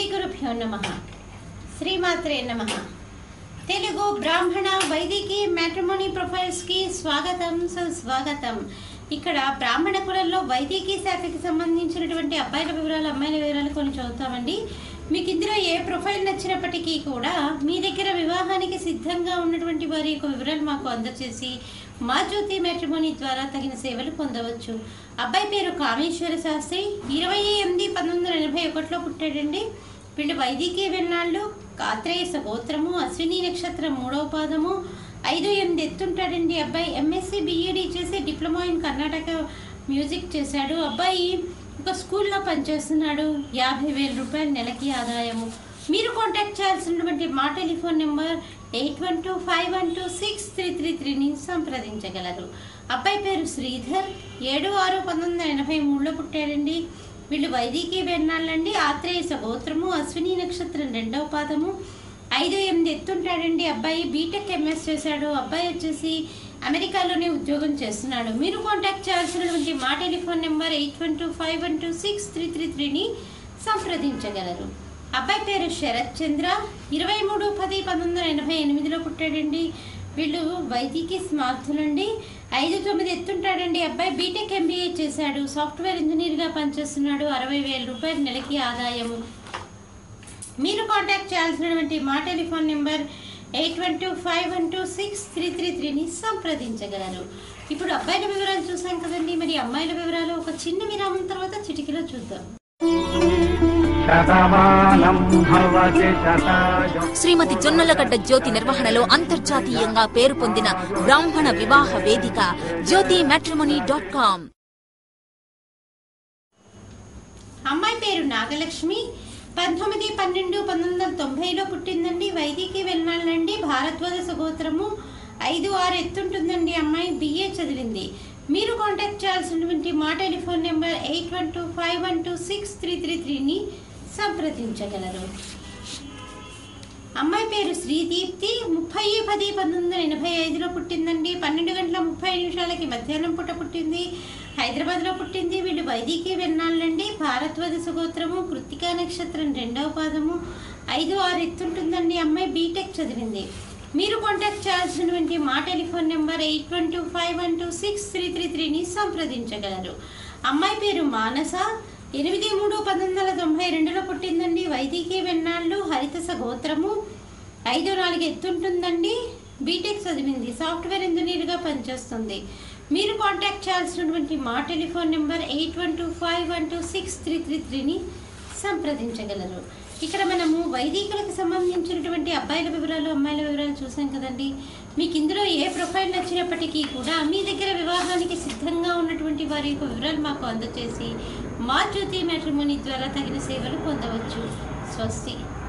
గురుభ్యో నమ శ్రీమాత్రే నమ తెలుగు బ్రాహ్మణ వైదికి మ్యాట్రిమోనీ ప్రొఫైల్స్కి స్వాగతం సుస్వాగతం ఇక్కడ బ్రాహ్మణ కులంలో వైదికి శాఖకి సంబంధించినటువంటి అబ్బాయిల వివరాలు అమ్మాయిల వివరాలు కొన్ని చదువుతామండి మీకు ఇందులో ఏ ప్రొఫైల్ నచ్చినప్పటికీ కూడా మీ దగ్గర వివాహానికి సిద్ధంగా ఉన్నటువంటి వారి యొక్క వివరాలు మాకు అందజేసి మా జ్యోతి మ్యాట్రిమోనీ ద్వారా తగిన సేవలు పొందవచ్చు అబ్బాయి పేరు కామేశ్వర శాస్త్రి ఇరవై ఎనిమిది పంతొమ్మిది వందల ఎనభై ఒకటిలో పుట్టాడండి వీళ్ళు వైదికీ వెన్నాళ్ళు కాత్రేయ సగోత్రము అశ్విని నక్షత్రం మూడవ పాదము ఐదు ఎనిమిది ఎత్తుంటాడండి అబ్బాయి ఎంఎస్సి బిఈడి చేసి డిప్లొమా ఇన్ కర్ణాటక మ్యూజిక్ చేశాడు అబ్బాయి ఒక స్కూల్లో పనిచేస్తున్నాడు యాభై వేల రూపాయల నెలకి ఆదాయము మీరు కాంటాక్ట్ చేయాల్సినటువంటి మా telephone number eight one two five one two six three three త్రీని సంప్రదించగలరు అబ్బాయి పేరు శ్రీధర్ ఏడు ఆరు పంతొమ్మిది వందల ఎనభై మూడులో పుట్టాడండి వీళ్ళు వైదికీ వెన్నాళ్ళండి ఆత్రేయ సగోత్రము అశ్విని నక్షత్రం రెండవ పాదము ఐదు ఎనిమిది ఎత్తుంటాడండి అబ్బాయి బీటెక్ ఎంఎస్ చేశాడు అబ్బాయి వచ్చేసి అమెరికాలోనే ఉద్యోగం చేస్తున్నాడు మీరు కాంటాక్ట్ చేయాల్సినటువంటి మా telephone number eight one two five one two six three three త్రీని సంప్రదించగలరు అబ్బాయి పేరు శరత్ చంద్ర ఇరవై మూడు పది పంతొమ్మిది వందల ఎనభై ఎనిమిదిలో పుట్టాడండి వీళ్ళు వైదికి స్మార్థులండి ఐదు తొమ్మిది ఎత్తుంటాడండి అబ్బాయి బీటెక్ ఎంబీఏ చేశాడు సాఫ్ట్వేర్ ఇంజనీర్గా పనిచేస్తున్నాడు అరవై వేల రూపాయల నెలకి ఆదాయము మీరు కాంటాక్ట్ చేయాల్సినటువంటి మా telephone number eight one two five one two six three three త్రీని సంప్రదించగలరు ఇప్పుడు అబ్బాయిల వివరాలు చూసాం కదండి మరి అమ్మాయిల వివరాలు ఒక చిన్న విరామం తర్వాత చిటికలో చూద్దాం శతమానం భవతి శతాయు శ్రీమతి జొన్నలగడ్డ జ్యోతి నిర్వహణలో అంతర్జాతీయంగా పేరు పొందిన బ్రాహ్మణ వివాహ వేదిక జ్యోతి మ్యాట్రిమోనీ డాట్ కామ్ అమ్మాయి పేరు నాగలక్ష్మి పంతొమ్మిది పన్నెండు పంతొమ్మిది వందల తొంభైలో పుట్టిందండి వైదికి వెళ్ళాలండి భారద్వాజ సగోత్రము ఐదు ఆరు ఎత్తుంటుందండి అమ్మాయి బిఏ చదివింది మీరు కాంటాక్ట్ చేయాల్సినటువంటి మా telephone number eight one two five one two six three three త్రీని సంప్రదించగలరు అమ్మాయి పేరు శ్రీదీప్తి ముప్పై పది పంతొమ్మిది వందల ఎనభై ఐదులో పుట్టిందండి పన్నెండు గంటల ముప్పై నిమిషాలకి మధ్యాహ్నం పూట పుట్టింది హైదరాబాద్లో పుట్టింది వీళ్ళు వైదికీ వెన్నాళ్ళండి భారద్వాజ సుగోత్రము కృత్తికా నక్షత్రం రెండవ పాదము ఐదు ఆరు ఎత్తుంటుందండి అమ్మాయి బీటెక్ చదివింది మీరు కాంటాక్ట్ చేయాల్సినటువంటి మా telephone number eight one two five one two six three three త్రీని సంప్రదించగలరు అమ్మాయి పేరు మానస ఎనిమిది మూడు పంతొమ్మిది వందల తొంభై రెండులో పుట్టిందండి వైదికీ వెన్నాళ్ళు హరితస గోత్రము ఐదు నాలుగు ఎత్తుంటుందండి బీటెక్ చదివింది సాఫ్ట్వేర్ ఇంజనీర్గా పనిచేస్తుంది మీరు కాంటాక్ట్ చేయాల్సినటువంటి మా telephone number eight one two five one two six three three త్రీని సంప్రదించగలరు ఇక్కడ మనము వైదికులకు సంబంధించినటువంటి అబ్బాయిల వివరాలు అమ్మాయిల వివరాలు చూసాం కదండి మీకు ఇందులో ఏ ప్రొఫైల్ నచ్చినప్పటికీ కూడా మీ దగ్గర వివాహానికి సిద్ధంగా ఉన్నటువంటి వారి యొక్క వివరాలు మాకు అందజేసి మా జ్యోతి మ్యాట్రిమోనీ ద్వారా తగిన సేవలు పొందవచ్చు స్వస్తి